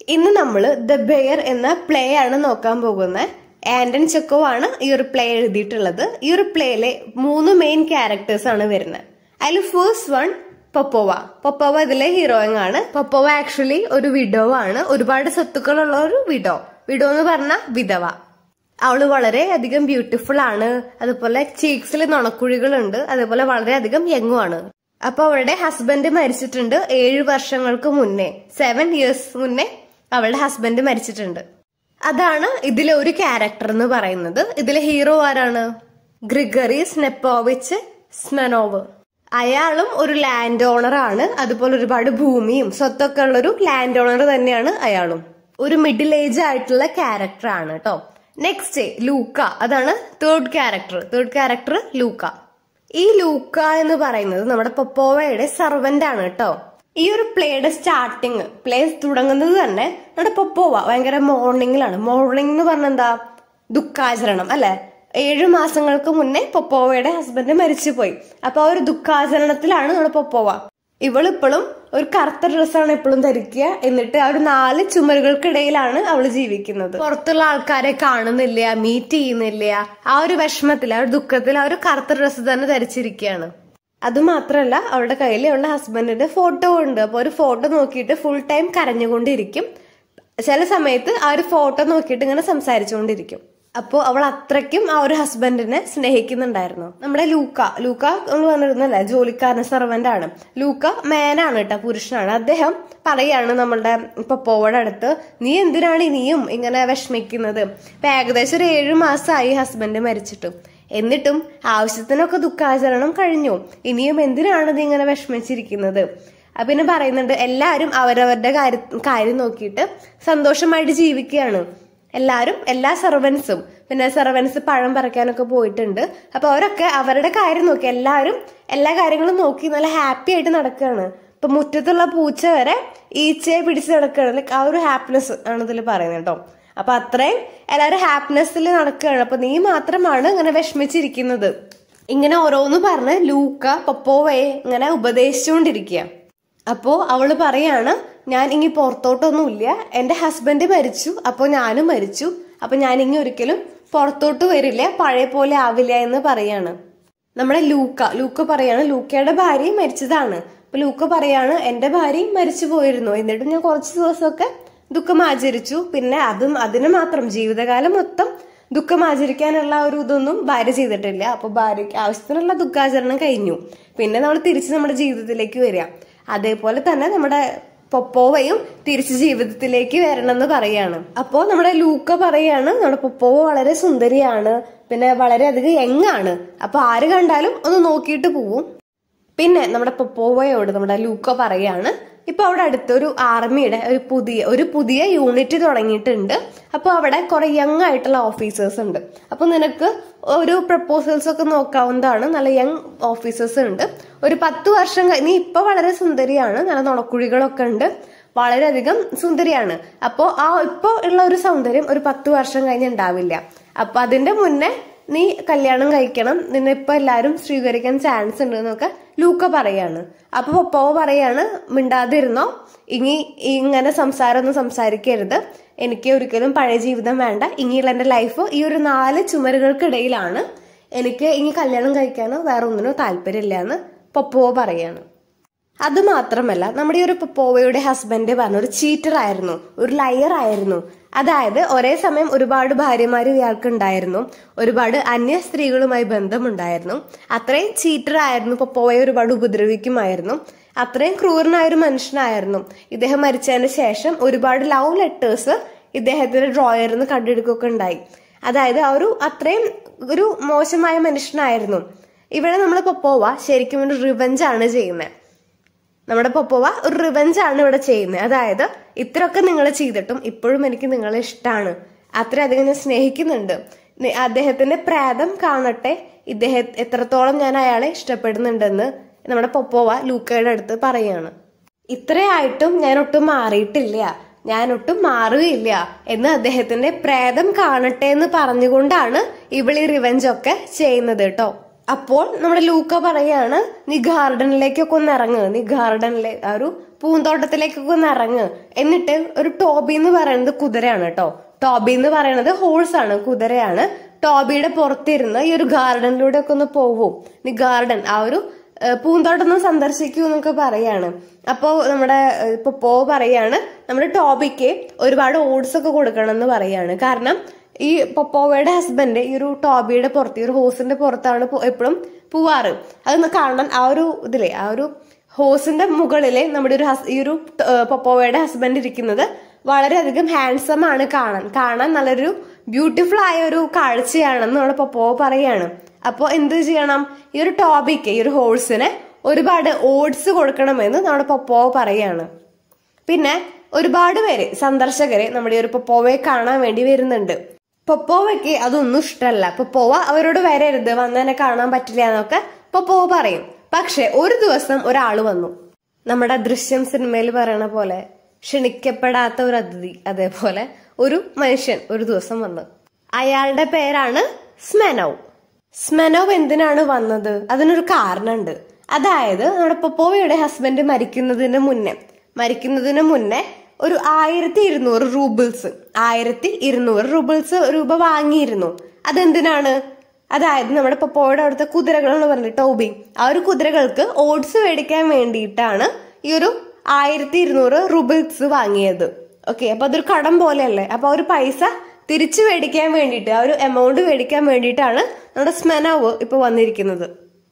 ഇന്ന് നമ്മൾ the bear എന്ന പ്ലേ ആണ് നോക്കാൻ പോകുന്നത് ആൻഡൻ ചെക്കോ ആണ് ഈ ഒരു പ്ലേ എഴുതിയിട്ടുള്ളത് ഈ ഒരു പ്ലേയിലെ മൂന്ന് മെയിൻ ക്യാരക്ടേഴ്സ് ആണ് വരുന്നത് അതിൽ ഫസ്റ്റ് വൺ പൊപ്പോവ പൊപ്പോവ ഇതിലെ ഹീറോയിങ് ആണ് പൊപ്പോവ ആക്ച്വലി ഒരു വിഡോ ആണ് ഒരുപാട് സ്വത്തുക്കളുള്ള ഒരു വിഡോ വിഡോ എന്ന് പറഞ്ഞ വിധവ അവള് വളരെ അധികം ബ്യൂട്ടിഫുൾ ആണ് അതുപോലെ ചീക്സിൽ നുണക്കുഴികളുണ്ട് അതുപോലെ വളരെയധികം യങ്ങും ആണ് അപ്പൊ അവളുടെ ഹസ്ബൻഡ് മരിച്ചിട്ടുണ്ട് ഏഴ് വർഷങ്ങൾക്ക് മുന്നേ സെവൻ ഇയേഴ്സ് മുന്നേ അവളുടെ ഹസ്ബൻഡ് മരിച്ചിട്ടുണ്ട് അതാണ് ഇതിലെ ഒരു ക്യാരക്ടർ എന്ന് പറയുന്നത് ഇതിലെ ഹീറോ ആരാണ് ഗ്രിഗറി സ്നെപ്പോവിച്ച് സ്മെനോവ് അയാളും ഒരു ലാൻഡ് ഓണർ ആണ് അതുപോലെ ഒരുപാട് ഭൂമിയും സ്വത്തൊക്കെ ഉള്ള ഒരു ലാൻഡ് ഓണർ തന്നെയാണ് അയാളും ഒരു മിഡിൽ ഏജ് ആയിട്ടുള്ള ക്യാരക്ടർ ആണ് കേട്ടോ നെക്സ്റ്റ് ലൂക്ക അതാണ് third character third character Luca ഈ ലൂക്ക എന്ന് പറയുന്നത് നമ്മുടെ പൊപ്പോവയുടെ സർവന്റ് ആണ് കേട്ടോ ഈ ഒരു പ്ലേയുടെ സ്റ്റാർട്ടിങ് പ്ലേ തുടങ്ങുന്നത് തന്നെ നമ്മുടെ പൊപ്പോവ ഭയങ്കര മോർണിംഗിലാണ് മോർണിംഗ് എന്ന് പറഞ്ഞ എന്താ ദുഃഖാചരണം അല്ലെ ഏഴു മാസങ്ങൾക്ക് മുന്നേ പൊപ്പോവയുടെ ഹസ്ബൻഡ് മരിച്ചുപോയി അപ്പൊ ആ ഒരു ദുഃഖാചരണത്തിലാണ് നമ്മുടെ പൊപ്പോവ ഇവളിപ്പോഴും ഒരു കറുത്ത ഡ്രസ്സാണ് എപ്പോഴും ധരിക്കുക എന്നിട്ട് ആ ഒരു നാല് ചുമരുകൾക്കിടയിലാണ് അവൾ ജീവിക്കുന്നത് പുറത്തുള്ള ആൾക്കാരെ കാണുന്നില്ല മീറ്റ് ചെയ്യുന്നില്ല ആ ഒരു വിഷമത്തിൽ ആ ഒരു ദുഃഖത്തിൽ ആ ഒരു കറുത്ത ഡ്രസ്സ് തന്നെ ധരിച്ചിരിക്കുകയാണ് അത് മാത്രമല്ല അവളുടെ കയ്യിൽ അവളുടെ ഹസ്ബൻഡിന്റെ ഫോട്ടോ ഉണ്ട് അപ്പോൾ ഒരു ഫോട്ടോ നോക്കിയിട്ട് ഫുൾ ടൈം കരഞ്ഞുകൊണ്ടിരിക്കും ചില സമയത്ത് ആ ഒരു ഫോട്ടോ നോക്കിയിട്ട് ഇങ്ങനെ സംസാരിച്ചുകൊണ്ടിരിക്കും അപ്പോൾ അവൾ അത്രയ്ക്കും ആ ഒരു ഹസ്ബൻഡിനെ സ്നേഹിക്കുന്നുണ്ടായിരുന്നു നമ്മുടെ ലൂക്ക ലൂക്ക നമ്മൾ പറഞ്ഞിരുന്നല്ലേ ജോലിക്കാരൻ സെർവന്റ് ആണ് ലൂക്ക മേനാണ് കേട്ടോ പുരുഷനാണ് അദ്ദേഹം പറയാണ് നമ്മളുടെ പപ്പോവയുടെ അടുത്ത് നീ എന്തിനാണ് ഇനിയും ഇങ്ങനെ വിഷമിക്കുന്നത് ഇപ്പൊ ഏകദേശം ഒരു ഏഴു മാസമായി ഹസ്ബൻഡ് മരിച്ചിട്ട് എന്നിട്ടും ആവശ്യത്തിനൊക്കെ ദുഃഖാചരണം കഴിഞ്ഞു ഇനിയും എന്തിനാണ് നീ ഇങ്ങനെ വിഷമിച്ചിരിക്കുന്നത് അപ്പൊ പിന്നെ പറയുന്നുണ്ട് എല്ലാവരും അവരവരുടെ കാര്യം കാര്യം നോക്കിയിട്ട് സന്തോഷമായിട്ട് ജീവിക്കുകയാണ് എല്ലാവരും എല്ലാ സെർവൻസും പിന്നെ സെർവൻസ് പഴം പറിക്കാനൊക്കെ പോയിട്ടുണ്ട് അപ്പൊ അവരൊക്കെ അവരുടെ കാര്യം നോക്കി എല്ലാവരും എല്ലാ കാര്യങ്ങളും നോക്കി നല്ല ഹാപ്പി ആയിട്ട് നടക്കുകയാണ് ഇപ്പൊ മുറ്റത്തുള്ള പൂച്ച വരെ ഈച്ചയെ പിടിച്ച് നടക്കുകയാണ് ലൈക്ക് ആ ഒരു ഹാപ്പിനെസ് ആണ് ഇതിൽ പറയുന്നത് കേട്ടോ അപ്പൊ അത്രയും എല്ലാവരും ഹാപ്പിനെസ്സിൽ നടക്കുകയാണ് അപ്പൊ നീ മാത്രമാണ് ഇങ്ങനെ വിഷമിച്ചിരിക്കുന്നത് ഇങ്ങനെ ഓരോന്ന് പറഞ്ഞ് ലൂക്ക പപ്പോവയെ ഇങ്ങനെ ഉപദേശിച്ചുകൊണ്ടിരിക്കുക അപ്പോ അവള് പറയാണ് ഞാൻ ഇനി പുറത്തോട്ടൊന്നുമില്ല എന്റെ ഹസ്ബൻഡ് മരിച്ചു അപ്പോൾ ഞാനും മരിച്ചു അപ്പൊ ഞാൻ ഇനി ഒരിക്കലും പുറത്തോട്ട് വരില്ല പഴയ പോലെ ആവില്ല എന്ന് പറയാണ് നമ്മുടെ ലൂക്ക ലൂക്ക പറയാണ് ലൂക്കയുടെ ഭാര്യയും മരിച്ചതാണ് അപ്പൊ ലൂക്ക പറയാണ് എന്റെ ഭാര്യയും മരിച്ചു പോയിരുന്നു എന്നിട്ട് ഞാൻ കുറച്ച് ദിവസമൊക്കെ ദുഃഖം ആചരിച്ചു പിന്നെ അതും അതിന് മാത്രം ജീവിതകാലം മൊത്തം ദുഃഖം ആചരിക്കാനുള്ള ഒരു ഇതൊന്നും ഭാര്യ ചെയ്തിട്ടില്ല അപ്പൊ ഭാര്യയ്ക്ക് ആവശ്യത്തിനുള്ള ദുഃഖാചരണം കഴിഞ്ഞു പിന്നെ നമ്മൾ തിരിച്ച് നമ്മുടെ ജീവിതത്തിലേക്ക് വരിക അതേപോലെ തന്നെ നമ്മുടെ പൊപ്പോവയും തിരിച്ച് ജീവിതത്തിലേക്ക് വരണം എന്ന് പറയാണ് അപ്പോ നമ്മുടെ ലൂക്ക പറയാണ് നമ്മുടെ പൊപ്പോവ വളരെ സുന്ദരിയാണ് പിന്നെ വളരെയധികം യങ്ങാണ് അപ്പൊ ആര് കണ്ടാലും ഒന്ന് നോക്കിയിട്ട് പോവും പിന്നെ നമ്മുടെ പൊപ്പോവയോട് നമ്മുടെ ലൂക്ക പറയാണ് ഇപ്പൊ അവിടെ അടുത്തൊരു ആർമിയുടെ ഒരു പുതിയ ഒരു പുതിയ യൂണിറ്റ് തുടങ്ങിയിട്ടുണ്ട് അപ്പൊ അവിടെ കുറെ യങ് ആയിട്ടുള്ള ഓഫീസേഴ്സ് ഉണ്ട് അപ്പൊ നിനക്ക് ഒരു പ്രപ്പോസൽസ് ഒക്കെ നോക്കാവുന്നതാണ് നല്ല യങ് ഓഫീസേഴ്സ് ഉണ്ട് ഒരു പത്ത് വർഷം നീ ഇപ്പൊ വളരെ സുന്ദരിയാണ് നല്ല നുണക്കുഴികളൊക്കെ ഉണ്ട് വളരെയധികം സുന്ദരിയാണ് അപ്പോ ആ ഇപ്പൊ ഉള്ള ഒരു സൗന്ദര്യം ഒരു പത്ത് വർഷം കഴിഞ്ഞ് ഉണ്ടാവില്ല അപ്പൊ അതിന്റെ മുന്നേ നീ കല്യാണം കഴിക്കണം നിന്നെ ഇപ്പൊ എല്ലാരും സ്വീകരിക്കാൻ ചാൻസ് ഉണ്ട് എന്നൊക്കെ ലൂക്ക പറയാണ് അപ്പൊ പപ്പാവ പറയാണ് മിണ്ടാതിരുന്നോ ഇനി ഇങ്ങനെ സംസാരമൊന്നും സംസാരിക്കരുത് എനിക്ക് ഒരിക്കലും പഴയ ജീവിതം വേണ്ട ഇനിയുള്ള എന്റെ ലൈഫ് ഈ ഒരു നാല് ചുമരുകൾക്കിടയിലാണ് എനിക്ക് ഇനി കല്യാണം കഴിക്കാനോ വേറെ ഒന്നിനോ താല്പര്യമില്ല എന്ന് പപ്പുവ പറയാണ് അത് മാത്രമല്ല നമ്മുടെ ഈ ഒരു പപ്പോവയുടെ ഹസ്ബൻഡ് പറഞ്ഞ ഒരു ചീറ്റർ ആയിരുന്നു ഒരു ലയർ ആയിരുന്നു അതായത് ഒരേ സമയം ഒരുപാട് ഭാര്യമാർ ഇയാൾക്ക് ഉണ്ടായിരുന്നു ഒരുപാട് അന്യ സ്ത്രീകളുമായി ബന്ധമുണ്ടായിരുന്നു അത്രയും ചീറ്റർ ആയിരുന്നു പപ്പോവയെ ഒരുപാട് ഉപദ്രവിക്കുമായിരുന്നു അത്രയും ക്രൂരനായ ഒരു മനുഷ്യനായിരുന്നു ഇദ്ദേഹം മരിച്ചതിന് ശേഷം ഒരുപാട് ലവ് ലെറ്റേഴ്സ് ഇദ്ദേഹത്തിന്റെ ഡ്രോയറിൽ നിന്ന് കണ്ടെടുക്കുകയൊക്കെ ഉണ്ടായി അതായത് ആ ഒരു അത്രയും ഒരു മോശമായ മനുഷ്യനായിരുന്നു ഇവിടെ നമ്മൾ പൊപ്പോവ ശരിക്കും ഒരു റിവഞ്ച് ആണ് ചെയ്യുന്നത് നമ്മുടെ പൊപ്പോവ ഒരു റിവഞ്ച് ആണ് ഇവിടെ ചെയ്യുന്നത് അതായത് ഇത്രയൊക്കെ നിങ്ങൾ ചെയ്തിട്ടും ഇപ്പോഴും എനിക്ക് നിങ്ങളെ ഇഷ്ടമാണ് അത്രയധികം ഞാൻ സ്നേഹിക്കുന്നുണ്ട് അദ്ദേഹത്തിന്റെ പ്രാതം കാണട്ടെ ഇദ്ദേഹം എത്രത്തോളം ഞാൻ അയാളെ ഇഷ്ടപ്പെടുന്നുണ്ടെന്ന് നമ്മുടെ പൊപ്പോവ ലൂക്കയുടെ അടുത്ത് പറയാണ് ഇത്രയായിട്ടും ഞാൻ ഒട്ടും മാറിയിട്ടില്ല ഞാൻ ഒട്ടും മാറുകയില്ല എന്ന് അദ്ദേഹത്തിന്റെ പ്രേതം കാണട്ടെ എന്ന് പറഞ്ഞുകൊണ്ടാണ് ഇവളി റിവെഞ്ച് ഒക്കെ ചെയ്യുന്നത് കേട്ടോ അപ്പോൾ നമ്മുടെ ലൂക്ക പറയാണ് നീ ഗാർഡനിലേക്കൊക്കെ ഒന്ന് ഇറങ്ങുക നീ ഗാർഡനിലെ ആ ഒരു പൂന്തോട്ടത്തിലേക്കൊക്കെ ഒന്ന് ഇറങ്ങ് എന്നിട്ട് ഒരു ടോബി എന്ന് പറയുന്നത് കുതിരയാണ് കേട്ടോ ടോബി എന്ന് പറയുന്നത് ഹോഴ്സ് ആണ് കുതിരയാണ് ടോബിയുടെ പുറത്തിരുന്ന് ഈ ഒരു ഗാർഡനിലൂടെ ഒക്കെ ഒന്ന് പോവും നീ ഗാർഡൻ ആ ഒരു ഏഹ്, പൂന്തോട്ടം ഒന്ന് സന്ദർശിക്കൂ എന്നൊക്കെ പറയാണ് അപ്പോ നമ്മുടെ ഏഹ്, ഇപ്പൊ പോ പറയാണ് നമ്മുടെ ടോബിക്ക് ഒരുപാട് ഓട്സ് ഒക്കെ കൊടുക്കണം എന്ന് പറയാണ് കാരണം ഈ പൊപ്പോവയുടെ ഹസ്ബൻഡ് ഈ ഒരു ടോബിയുടെ പുറത്ത് ഈ ഒരു ഹോസിന്റെ പുറത്താണ് എപ്പോഴും പോവാറ് അതൊന്ന് കാണാൻ ആ ഒരു ഇതിലെ ആ ഒരു ഹോസിന്റെ മുകളിലെ നമ്മുടെ ഒരു ഹസ്- ഈ ഒരു ഏഹ്, പൊപ്പോവയുടെ ഹസ്ബൻഡ് ഇരിക്കുന്നത് വളരെയധികം ഹാൻസം ആണ് കാണാൻ കാണാൻ നല്ലൊരു ബ്യൂട്ടിഫുൾ ആയ ഒരു കാഴ്ചയാണെന്ന് നമ്മുടെ പൊപ്പോ പറയാണ് അപ്പോൾ എന്ത് ചെയ്യണം ഈ ഒരു ടോബിക്ക് ഈ ഒരു ഹോഴ്സിന് ഒരുപാട് ഓട്സ് കൊടുക്കണമെന്ന് നമ്മുടെ പൊപ്പോ പറയാണ് പിന്നെ ഒരുപാട് പേര് സന്ദർശകരെ നമ്മുടെ ഈ ഒരു പൊപ്പോവയെ കാണാൻ വേണ്ടി വരുന്നുണ്ട് പൊപ്പോവയ്ക്ക് അതൊന്നും ഇഷ്ടമല്ല പൊപ്പോവ അവരോട് വരരുത് വന്നെന്നെ കാണാൻ പറ്റില്ല എന്നൊക്കെ പൊപ്പോവ പറയും പക്ഷെ ഒരു ദിവസം ഒരാൾ വന്നു നമ്മുടെ ദൃശ്യം സിനിമയിൽ പറയണ പോലെ ക്ഷണിക്കപ്പെടാത്ത ഒരു അതിഥി അതേപോലെ ഒരു മനുഷ്യൻ ഒരു ദിവസം വന്നു അയാളുടെ പേരാണ് സ്മെനവ് സ്മെനവ് എന്തിനാണ് വന്നത് അതിനൊരു കാരണമുണ്ട് അതായത് നമ്മുടെ പൊപ്പോവയുടെ ഹസ്ബൻഡ് മരിക്കുന്നതിന് മുന്നേ മരിക്കുന്നതിന് മുന്നേ ഒരു ആയിരത്തി ഇരുന്നൂറ് റൂബിൾസ് ആയിരത്തി ഇരുന്നൂറ് റൂബിൾസ് രൂപ വാങ്ങിയിരുന്നു അതെന്തിനാണ് അതായത് നമ്മുടെ പൊപ്പോയുടെ അവിടുത്തെ കുതിരകളെന്ന് പറഞ്ഞിട്ട് ടോബി ആ ഒരു കുതിരകൾക്ക് ഓട്സ് മേടിക്കാൻ വേണ്ടിയിട്ടാണ് ഈ ഒരു ആയിരത്തി ഇരുന്നൂറ് റുബിൾസ് വാങ്ങിയത് ഓക്കെ അപ്പൊ അതൊരു കടം പോലെയല്ലേ അപ്പൊ ആ ഒരു പൈസ തിരിച്ചു മേടിക്കാൻ വേണ്ടിയിട്ട് ആ ഒരു എമൗണ്ട് മേടിക്കാൻ വേണ്ടിയിട്ടാണ് നമ്മുടെ സ്മെനാവ് ഇപ്പൊ വന്നിരിക്കുന്നത്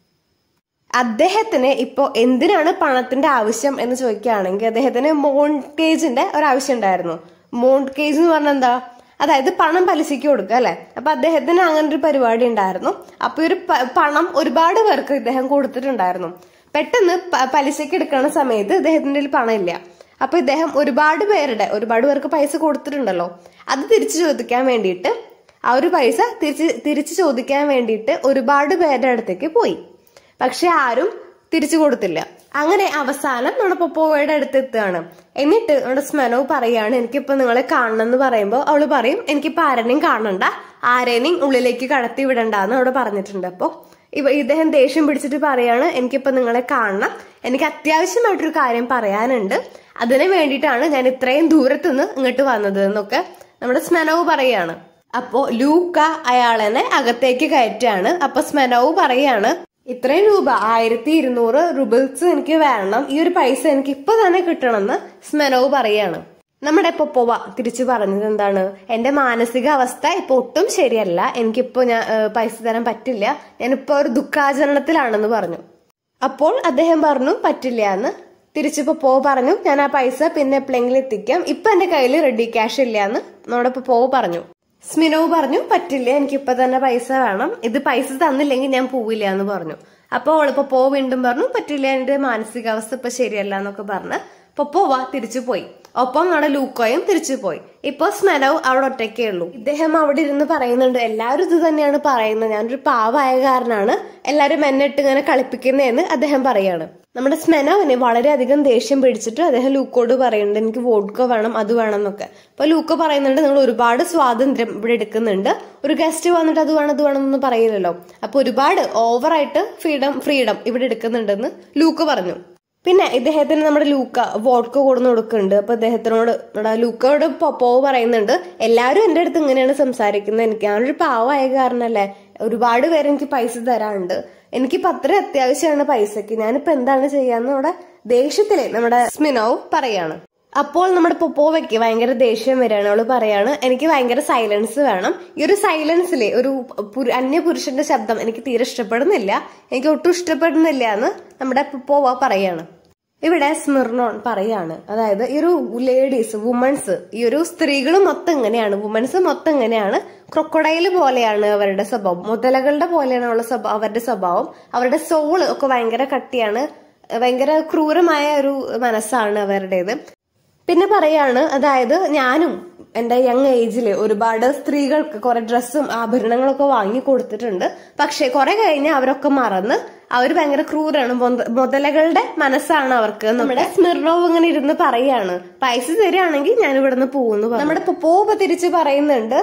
അദ്ദേഹത്തിന് ഇപ്പോ എന്തിനാണ് പണത്തിന്റെ ആവശ്യം എന്ന് ചോദിക്കുകയാണെങ്കിൽ അദ്ദേഹത്തിന് മോൺകേജിന്റെ ഒരു ആവശ്യം ഉണ്ടായിരുന്നു മോൺകേജ് എന്ന് പറഞ്ഞാൽ എന്താ അതായത് പണം പലിശയ്ക്ക് കൊടുക്കുക അല്ലെ അപ്പൊ അദ്ദേഹത്തിന് അങ്ങനെ ഒരു പരിപാടി ഉണ്ടായിരുന്നു അപ്പൊ ഈ ഒരു പ- പണം ഒരുപാട് പേർക്ക് ഇദ്ദേഹം കൊടുത്തിട്ടുണ്ടായിരുന്നു പെട്ടെന്ന് പ- പലിശയ്ക്ക് എടുക്കുന്ന സമയത്ത് ഇദ്ദേഹത്തിന്റെ കയ്യിൽ പണമില്ല അപ്പൊ ഇദ്ദേഹം ഒരുപാട് പേരുടെ ഒരുപാട് പേർക്ക് പൈസ കൊടുത്തിട്ടുണ്ടല്ലോ അത് തിരിച്ചു ചോദിക്കാൻ വേണ്ടിയിട്ട് ആ ഒരു പൈസ തിരിച്ച് തിരിച്ചു ചോദിക്കാൻ വേണ്ടിയിട്ട് ഒരുപാട് പേരുടെ അടുത്തേക്ക് പോയി പക്ഷെ ആരും തിരിച്ചു കൊടുത്തില്ല അങ്ങനെ അവസാനം നമ്മുടെ പൊപ്പോവയുടെ അടുത്ത് എത്തുകയാണ് എന്നിട്ട് നമ്മുടെ സ്മെനവ് പറയാണ് എനിക്കിപ്പോ നിങ്ങളെ കാണണം എന്ന് പറയുമ്പോൾ അവള് പറയും എനിക്കിപ്പോ ആരെയും കാണണ്ട ആരേനെയും ഉള്ളിലേക്ക് കടത്തി വിടണ്ടെന്ന് അവിടെ പറഞ്ഞിട്ടുണ്ട് അപ്പൊ ഇവ ഇദ്ദേഹം ദേഷ്യം പിടിച്ചിട്ട് പറയാണ് എനിക്കിപ്പോ നിങ്ങളെ കാണണം എനിക്ക് അത്യാവശ്യമായിട്ടൊരു കാര്യം പറയാനുണ്ട് അതിന് വേണ്ടിയിട്ടാണ് ഞാൻ ഇത്രയും ദൂരത്തുനിന്ന് ഇങ്ങോട്ട് വന്നത് എന്നൊക്കെ നമ്മുടെ സ്മെനവ് പറയാണ് അപ്പോ ലൂക്ക അയാളെന്നെ അകത്തേക്ക് കയറ്റാണ് അപ്പൊ സ്മെനവ് പറയാണ് ഇത്രയും രൂപ ആയിരത്തി ഇരുന്നൂറ് റുബിൾസ് എനിക്ക് വേണം ഈ ഒരു പൈസ എനിക്ക് ഇപ്പൊ തന്നെ കിട്ടണമെന്ന് സ്മെനവ് പറയാണ് നമ്മുടെ പൊപ്പോവ തിരിച്ചു പറഞ്ഞത് എന്താണ് എന്റെ മാനസിക അവസ്ഥ ഇപ്പൊ ഒട്ടും ശരിയല്ല എനിക്കിപ്പോ ഞാൻ ഏഹ്, പൈസ തരാൻ പറ്റില്ല ഞാനിപ്പോ ഒരു ദുഃഖാചരണത്തിലാണെന്ന് പറഞ്ഞു അപ്പോൾ അദ്ദേഹം പറഞ്ഞു പറ്റില്ല എന്ന് തിരിച്ചു പോ പറഞ്ഞു ഞാൻ ആ പൈസ പിന്നെ എപ്പോഴെങ്കിലും എത്തിക്കാം ഇപ്പൊ എന്റെ കയ്യിൽ റെഡി ക്യാഷ് ഇല്ല എന്ന് നമ്മുടെ പോ പറഞ്ഞു സ്മിനവ് പറഞ്ഞു പറ്റില്ല എനിക്ക് ഇപ്പൊ തന്നെ പൈസ വേണം ഇത് പൈസ തന്നില്ലെങ്കിൽ ഞാൻ പോവില്ല എന്ന് പറഞ്ഞു അപ്പോൾ അവളിപ്പോ പോ വീണ്ടും പറഞ്ഞു പറ്റില്ല എന്റെ മാനസികാവസ്ഥ ഇപ്പൊ ശരിയല്ല എന്നൊക്കെ പറഞ്ഞ് പൊപ്പോവ തിരിച്ചു പോയി ഒപ്പം നമ്മുടെ ലൂക്കോയും തിരിച്ചു പോയി ഇപ്പൊ സ്മെനവ് അവിടെ ഒറ്റയ്ക്കേ ഉള്ളൂ ഇദ്ദേഹം അവിടെ ഇരുന്ന് പറയുന്നുണ്ട് എല്ലാവരും ഇത് തന്നെയാണ് പറയുന്നത് ഞാനൊരു പാവായ കാരനാണ് എല്ലാരും എന്നെ ഇട്ട് ഇങ്ങനെ കളിപ്പിക്കുന്നതെന്ന് അദ്ദേഹം പറയാണ് നമ്മുടെ സ്മെനവിന് വളരെയധികം ദേഷ്യം പിടിച്ചിട്ട് അദ്ദേഹം ലൂക്കോട് പറയുന്നുണ്ട് എനിക്ക് വോഡ്ക വേണം അത് വേണം എന്നൊക്കെ അപ്പൊ ലൂക്കോ പറയുന്നുണ്ട് നിങ്ങൾ ഒരുപാട് സ്വാതന്ത്ര്യം ഇവിടെ എടുക്കുന്നുണ്ട് ഒരു ഗസ്റ്റ് വന്നിട്ട് അത് വേണം അത് വേണം എന്നൊന്നും പറയില്ലല്ലോ അപ്പൊ ഒരുപാട് ഓവറായിട്ട് ഫ്രീഡം ഫ്രീഡം ഇവിടെ എടുക്കുന്നുണ്ടെന്ന് ലൂക്കോ പറഞ്ഞു പിന്നെ ഇദ്ദേഹത്തിന് നമ്മുടെ ലൂക്ക വോഡ്ക കൊടുന്ന് കൊടുക്കുന്നുണ്ട് അപ്പൊ ഇദ്ദേഹത്തിനോട് നമ്മുടെ ലൂക്കയോട് പൊപ്പോ പറയുന്നുണ്ട് എല്ലാവരും എന്റെ അടുത്ത് ഇങ്ങനെയാണ് സംസാരിക്കുന്നത് എനിക്ക് ഞാനൊരു പാവമായ കാരണല്ലേ ഒരുപാട് പേര് എനിക്ക് പൈസ തരാറുണ്ട് എനിക്കിപ്പോ അത്ര അത്യാവശ്യമാണ് പൈസക്ക് ഞാനിപ്പോ എന്താണ് ചെയ്യാന്ന് അവിടെ ദേഷ്യത്തില് നമ്മുടെ സ്മിനോവ് പറയാണ് അപ്പോൾ നമ്മുടെ പൊപ്പോവയ്ക്ക് ഭയങ്കര ദേഷ്യം വരികയാണ് അവള് പറയാണ് എനിക്ക് ഭയങ്കര സൈലൻസ് വേണം ഈ ഒരു സൈലൻസിലെ ഒരു പുരു- അന്യപുരുഷന്റെ ശബ്ദം എനിക്ക് തീരെ ഇഷ്ടപ്പെടുന്നില്ല എനിക്ക് ഒട്ടും ഇഷ്ടപ്പെടുന്നില്ല എന്ന് നമ്മുടെ പൊപ്പോവ പറയാണ് ഇവിടെ സ്മിർണോൺ പറയാണ് അതായത് ഈ ഒരു ലേഡീസ് വുമൺസ് ഈ ഒരു സ്ത്രീകൾ മൊത്തം ഇങ്ങനെയാണ് വുമൺസ് മൊത്തം ഇങ്ങനെയാണ് ക്രൊക്കൊഡൈൽ പോലെയാണ് അവരുടെ സ്വഭാവം മുതലകളുടെ പോലെയാണ് അവരുടെ സ്വഭാവം അവരുടെ സ്വഭാവം അവരുടെ സോള് ഒക്കെ ഭയങ്കര കട്ടിയാണ് ഭയങ്കര ക്രൂരമായ ഒരു മനസ്സാണ് അവരുടേത് പിന്നെ പറയാണ് അതായത് ഞാനും എന്റെ യങ് ഏജിൽ ഒരുപാട് സ്ത്രീകൾക്ക് കുറെ ഡ്രസ്സും ആഭരണങ്ങളൊക്കെ വാങ്ങി കൊടുത്തിട്ടുണ്ട് പക്ഷെ കുറെ കഴിഞ്ഞ് അവരൊക്കെ മറന്ന് അവർ ഭയങ്കര ക്രൂരാണ് മൊത- മുതലകളുടെ മനസ്സാണ് അവർക്ക് നമ്മുടെ സ്മിർണോവ് ഇങ്ങനെ ഇരുന്ന് പറയാണ് പൈസ തരികയാണെങ്കിൽ ഞാൻ ഇവിടെ നിന്ന് പോകുന്നു നമ്മുടെ പോപ്പ തിരിച്ച് പറയുന്നുണ്ട്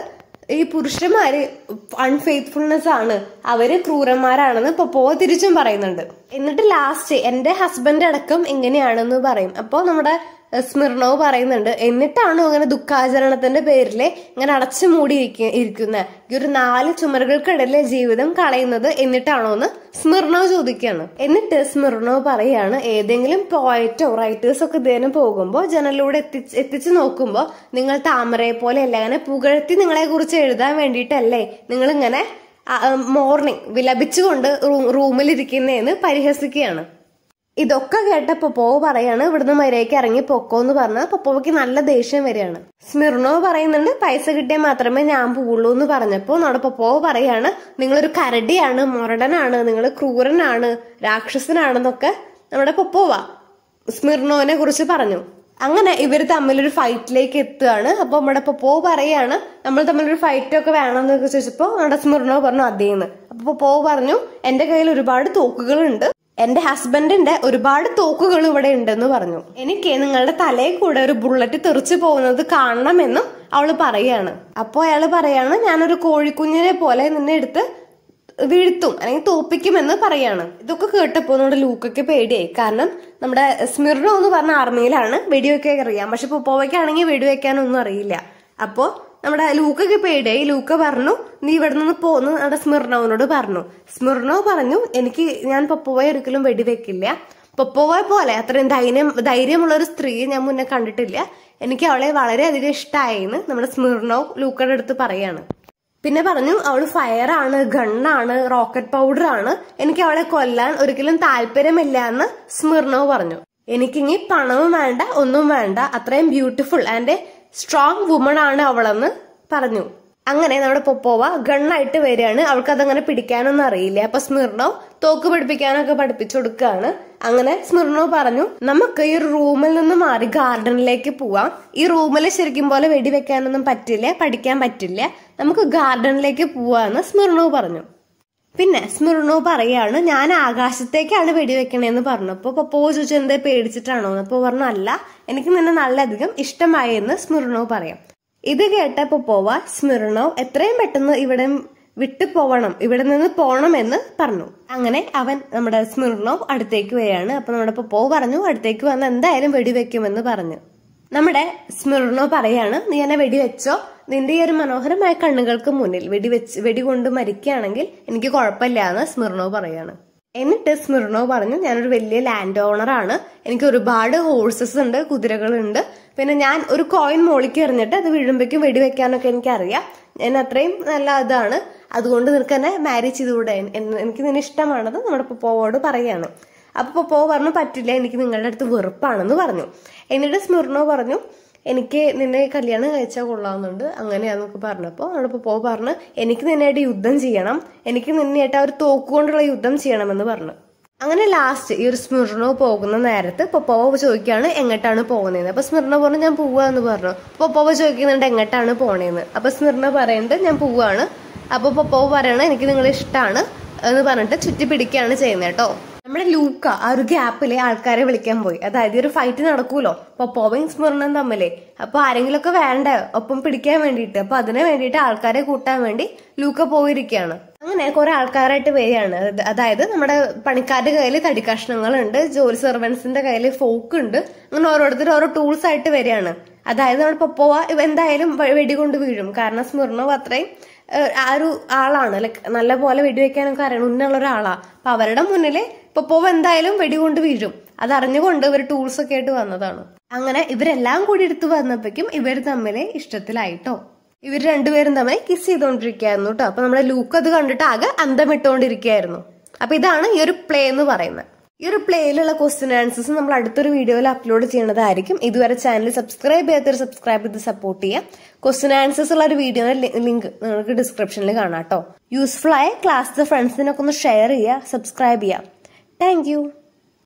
ഈ പുരുഷന്മാര് അൺഫെയ്ത്ത്ഫുൾനെസ് ആണ് അവര് ക്രൂരന്മാരാണെന്ന് പൊപ്പോ തിരിച്ചും പറയുന്നുണ്ട് എന്നിട്ട് ലാസ്റ്റ് എന്റെ ഹസ്ബൻഡ് അടക്കം ഇങ്ങനെയാണെന്ന് പറയും അപ്പോൾ നമ്മുടെ സ്മിർണവ് പറയുന്നുണ്ട് എന്നിട്ടാണോ അങ്ങനെ ദുഃഖാചരണത്തിന്റെ പേരിൽ ഇങ്ങനെ അടച്ചു മൂടി ഇരിക്കുന്ന ഈ ഒരു നാല് ചുമരുകൾക്കിടയിലെ ജീവിതം കളയുന്നത് എന്നിട്ടാണോ എന്ന് സ്മിർണവ് ചോദിക്കുകയാണ് എന്നിട്ട് സ്മിർണവ് പറയാണ് ഏതെങ്കിലും പോയറ്റോ റൈറ്റേഴ്സോ ഒക്കെ ഇദ്ദേഹം പോകുമ്പോൾ ജനലിലൂടെ എത്തിച്ച് എത്തിച്ചു നോക്കുമ്പോൾ നിങ്ങൾ താമരയെ പോലെ അല്ല അങ്ങനെ പുകഴ്ത്തി നിങ്ങളെ കുറിച്ച് എഴുതാൻ വേണ്ടിയിട്ടല്ലേ നിങ്ങൾ ഇങ്ങനെ മോർണിംഗ് വിലപിച്ചുകൊണ്ട് റൂമിലിരിക്കുന്നതെന്ന് പരിഹസിക്കുകയാണ് ഇതൊക്കെ കേട്ട പൊപ്പോവ് പറയാണ് ഇവിടുന്ന് മര്യാദയ്ക്ക് ഇറങ്ങി പൊക്കോന്ന് പറഞ്ഞ പൊപ്പോവയ്ക്ക് നല്ല ദേഷ്യം വരികയാണ് സ്മിർണോ പറയുന്നുണ്ട് പൈസ കിട്ടിയാൽ മാത്രമേ ഞാൻ പോവുള്ളൂ എന്ന് പറഞ്ഞപ്പോ നമ്മുടെ പൊപ്പോവ് പറയാണ് നിങ്ങളൊരു കരടിയാണ് മൊരടനാണ് നിങ്ങൾ ക്രൂരനാണ് രാക്ഷസനാണെന്നൊക്കെ നമ്മുടെ പൊപ്പോവ സ്മിർണോനെ കുറിച്ച് പറഞ്ഞു അങ്ങനെ ഇവർ തമ്മിലൊരു ഫൈറ്റിലേക്ക് എത്തുകയാണ് അപ്പൊ നമ്മുടെ പൊപ്പോ പറയാണ് നമ്മൾ തമ്മിലൊരു ഫൈറ്റ് ഒക്കെ വേണമെന്നൊക്കെ ചോദിച്ചപ്പോ നമ്മുടെ സ്മിർണോ പറഞ്ഞു അതേന്ന് അപ്പൊ പൊപ്പോ പറഞ്ഞു എന്റെ കയ്യിൽ ഒരുപാട് തോക്കുകളുണ്ട് എന്റെ ഹസ്ബൻഡിന്റെ ഒരുപാട് തോക്കുകൾ ഇവിടെ ഉണ്ടെന്ന് പറഞ്ഞു എനിക്ക് നിങ്ങളുടെ തലയിൽ കൂടെ ഒരു ബുള്ളറ്റ് തെറിച്ചു പോകുന്നത് കാണണമെന്നും അവള് പറയാണ് അപ്പോ അയാള് പറയാണ് ഞാനൊരു കോഴിക്കുഞ്ഞിനെ പോലെ നിന്നെ എടുത്ത് വീഴ്ത്തും അല്ലെങ്കിൽ തോപ്പിക്കുമെന്ന് പറയാണ് ഇതൊക്കെ കേട്ടപ്പോ നമ്മുടെ ലൂക്കൊക്കെ പേടിയായി കാരണം നമ്മുടെ സ്മിർണോ എന്ന് പറഞ്ഞ ആർമിയിലാണ് വെടിവെക്കാൻ അറിയാം പക്ഷെ പൊപ്പോവയ്ക്കാണെങ്കിൽ വെടിവെക്കാനൊന്നും അറിയില്ല അപ്പോ നമ്മുടെ ലൂക്കൊക്കെ പേടിയായി ലൂക്ക പറഞ്ഞു നീ ഇവിടെ നിന്ന് പോന്ന് നമ്മുടെ സ്മിർണോവിനോട് പറഞ്ഞു സ്മിർണോ പറഞ്ഞു എനിക്ക് ഞാൻ പൊപ്പോവയെ ഒരിക്കലും വെടിവെക്കില്ല പൊപ്പോവയെ പോലെ അത്രയും ധൈര്യം ധൈര്യമുള്ള ഒരു സ്ത്രീയെ ഞാൻ മുന്നേ കണ്ടിട്ടില്ല എനിക്ക് അവളെ വളരെയധികം ഇഷ്ടമായെന്ന് നമ്മുടെ സ്മിർണോ ലൂക്കയുടെ അടുത്ത് പറയാണ് പിന്നെ പറഞ്ഞു അവള് ഫയർ ആണ് ഗണ്ണാണ് റോക്കറ്റ് പൗഡർ ആണ് എനിക്ക് അവളെ കൊല്ലാൻ ഒരിക്കലും താല്പര്യമില്ല എന്ന് സ്മിർണോ പറഞ്ഞു എനിക്കിനി പണവും വേണ്ട ഒന്നും വേണ്ട അത്രയും ബ്യൂട്ടിഫുൾ ആൻഡ് സ്ട്രോങ് വുമൺ ആണ് അവളെന്ന് പറഞ്ഞു അങ്ങനെ നമ്മുടെ പൊപ്പോവ ഗണ്ണായിട്ട് വരികയാണ് അവൾക്ക് അതങ്ങനെ പിടിക്കാനൊന്നും അറിയില്ല അപ്പൊ സ്മിർണോ തോക്ക് പിടിപ്പിക്കാനൊക്കെ പഠിപ്പിച്ചു കൊടുക്കുകയാണ് അങ്ങനെ സ്മിർണോ പറഞ്ഞു നമുക്ക് ഈ റൂമിൽ നിന്ന് മാറി ഗാർഡനിലേക്ക് പോവാം ഈ റൂമിൽ ശരിക്കും പോലെ വെടിവെക്കാനൊന്നും പറ്റില്ല പഠിക്കാൻ പറ്റില്ല നമുക്ക് ഗാർഡനിലേക്ക് പോവാന്ന് സ്മിർണോ പറഞ്ഞു പിന്നെ സ്മിർണോ പറയാണ് ഞാൻ ആകാശത്തേക്കാണ് വെടിവെക്കണേന്ന് പറഞ്ഞു അപ്പൊ പപ്പോ ചോദിച്ചു എന്താ പേടിച്ചിട്ടാണോ അപ്പൊ പറഞ്ഞു അല്ല എനിക്ക് നിന്നെ നല്ലധികം ഇഷ്ടമായി എന്ന് സ്മിർണോ പറയാം ഇത് കേട്ട പൊപ്പോവ സ്മിർണോ എത്രയും പെട്ടെന്ന് ഇവിടെ വിട്ടു പോവണം ഇവിടെ നിന്ന് പോകണമെന്ന് പറഞ്ഞു അങ്ങനെ അവൻ നമ്മുടെ സ്മിർണോ അടുത്തേക്ക് വരികയാണ് അപ്പൊ നമ്മുടെ പൊപ്പോ പറഞ്ഞു അടുത്തേക്ക് വന്ന് എന്തായാലും വെടിവെക്കുമെന്ന് പറഞ്ഞു നമ്മുടെ സ്മിർണോ പറയാണ് നീ എന്നെ വെടിവെച്ചോ നിന്റെ ഈ ഒരു മനോഹരമായ കണ്ണുകൾക്ക് മുന്നിൽ വെടിവെച്ച് വെടികൊണ്ട് മരിക്കുകയാണെങ്കിൽ എനിക്ക് കുഴപ്പമില്ല എന്ന് സ്മിർണോ പറയാണ് എന്നിട്ട് സ്മിർണോ പറഞ്ഞു ഞാനൊരു വലിയ ലാൻഡ് ഓണർ ആണ് എനിക്ക് ഒരുപാട് ഹോഴ്സസ് ഉണ്ട് കുതിരകളുണ്ട് പിന്നെ ഞാൻ ഒരു കോയിൻ മോളിക്ക് എറിഞ്ഞിട്ട് അത് വീഴുമ്പോഴേക്കും വെടിവെക്കാനൊക്കെ എനിക്കറിയാം ഞാൻ അത്രയും നല്ല ഇതാണ് അതുകൊണ്ട് നിനക്ക് എന്നെ മാരേജ് ചെയ്തുകൂടെ എന്ന് എനിക്ക് നിന്നെ ഇഷ്ടമാണെന്ന് നമ്മുടെ പൊപ്പോവോട് പറയാണ് അപ്പൊ പൊപ്പോ പറഞ്ഞു പറ്റില്ല എനിക്ക് നിങ്ങളുടെ അടുത്ത് വെറുപ്പാണെന്ന് പറഞ്ഞു എന്നിട്ട് സ്മിർണോ പറഞ്ഞു എനിക്ക് നിന്നെ കല്യാണം കഴിച്ചാൽ കൊള്ളാവുന്നുണ്ട് അങ്ങനെയാന്നൊക്കെ പറഞ്ഞപ്പോൾ അവിടെ പൊപ്പോ പറഞ്ഞു എനിക്ക് നിന്നായിട്ട് യുദ്ധം ചെയ്യണം എനിക്ക് നിന്നെയായിട്ട് ആ ഒരു തോക്കുകൊണ്ടുള്ള യുദ്ധം ചെയ്യണമെന്ന് പറഞ്ഞു അങ്ങനെ ലാസ്റ്റ് ഈ ഒരു സ്മിർണോ പോകുന്ന നേരത്ത് പൊപ്പോവ ചോദിക്കുകയാണ് എങ്ങോട്ടാണ് പോകുന്നത് അപ്പൊ സ്മിർണ പറഞ്ഞു ഞാൻ പോവാന്ന് പറഞ്ഞു പൊപ്പോവ ചോദിക്കുന്നുണ്ട് എങ്ങോട്ടാണ് പോണേന്ന് അപ്പൊ സ്മിർണ പറയുന്നുണ്ട് ഞാൻ പോവാണ് അപ്പൊ പൊപ്പോവ പറയണ എനിക്ക് നിങ്ങളെ ഇഷ്ടമാണ് എന്ന് പറഞ്ഞിട്ട് ചുറ്റി പിടിക്കുകയാണ് ചെയ്യുന്നത് കേട്ടോ നമ്മുടെ ലൂക്ക ആ ഒരു ഗ്യാപ്പിലെ ആൾക്കാരെ വിളിക്കാൻ പോയി അതായത് ഒരു ഫൈറ്റ് നടക്കൂലോ പൊപ്പോവയും സ്മിർണയും തമ്മിലേ അപ്പൊ ആരെങ്കിലുമൊക്കെ വേണ്ടേ ഒപ്പം പിടിക്കാൻ വേണ്ടിയിട്ട് അപ്പൊ അതിനെ വേണ്ടിയിട്ട് ആൾക്കാരെ കൂട്ടാൻ വേണ്ടി ലൂക്ക പോയിരിക്കുകയാണ് അങ്ങനെ കുറെ ആൾക്കാരായിട്ട് വരികയാണ് അത് അതായത് നമ്മുടെ പണിക്കാരുടെ കയ്യിൽ തടി കഷ്ണങ്ങളുണ്ട് ജോലി സെർവൻസിന്റെ കയ്യിൽ ഫോക്ക് ഉണ്ട് അങ്ങനെ ഓരോരുത്തർ ഓരോ ടൂൾസ് ആയിട്ട് വരികയാണ് അതായത് നമ്മുടെ പൊപ്പോവ ഇവ എന്തായാലും വെ- വെടികൊണ്ട് വീഴും കാരണം സ്മിർണവ് അത്രയും ഏഹ്, ആ ഒരു ആളാണ് ലൈക്ക് നല്ല പോലെ വെടിവെക്കാനൊക്കെ അറിയണം ഉന്നുള്ള ഒരാളാ അപ്പൊ അവരുടെ മുന്നില് പൊപ്പോവ എന്തായാലും വെടികൊണ്ട് വീഴും അത് അറിഞ്ഞുകൊണ്ട് ഇവർ ടൂൾസ് ഒക്കെ ആയിട്ട് വന്നതാണ് അങ്ങനെ ഇവരെല്ലാം കൂടി എടുത്തു വന്നപ്പോഴേക്കും ഇവർ തമ്മിൽ ഇഷ്ടത്തിലായിട്ടോ ഇവർ രണ്ടുപേരും തമ്മിൽ കിസ് ചെയ്തുകൊണ്ടിരിക്കുകയായിരുന്നു കേട്ടോ അപ്പൊ നമ്മുടെ ലൂക്ക് അത് കണ്ടിട്ട് ആകെ അന്തമിട്ടുകൊണ്ടിരിക്കുകയായിരുന്നു അപ്പൊ ഇതാണ് ഈ ഒരു പ്ലേ എന്ന് പറയുന്നത് ഈ ഒരു പ്ലേയിലുള്ള ക്വസ്റ്റ്യൻ ആൻസേഴ്സ് നമ്മൾ അടുത്തൊരു വീഡിയോയിൽ അപ്ലോഡ് ചെയ്യുന്നതായിരിക്കും ഇതുവരെ ചാനൽ സബ്സ്ക്രൈബ് ചെയ്യാത്തൊരു സബ്സ്ക്രൈബ് ചെയ്ത് സപ്പോർട്ട് ചെയ്യാം ക്വസ്റ്റ്യൻ ആൻസേഴ്സ് ഉള്ള ഒരു വീഡിയോയുടെ ലിങ്ക് നിങ്ങൾക്ക് ഡിസ്ക്രിപ്ഷനിൽ കാണാം കേട്ടോ യൂസ്ഫുൾ ആയ ക്ലാസ്സിലെ ഫ്രണ്ട്സിനൊക്കെ ഒന്ന് ഷെയർ ചെയ്യുക സബ്സ്ക്രൈബ് ചെയ്യുക താങ്ക്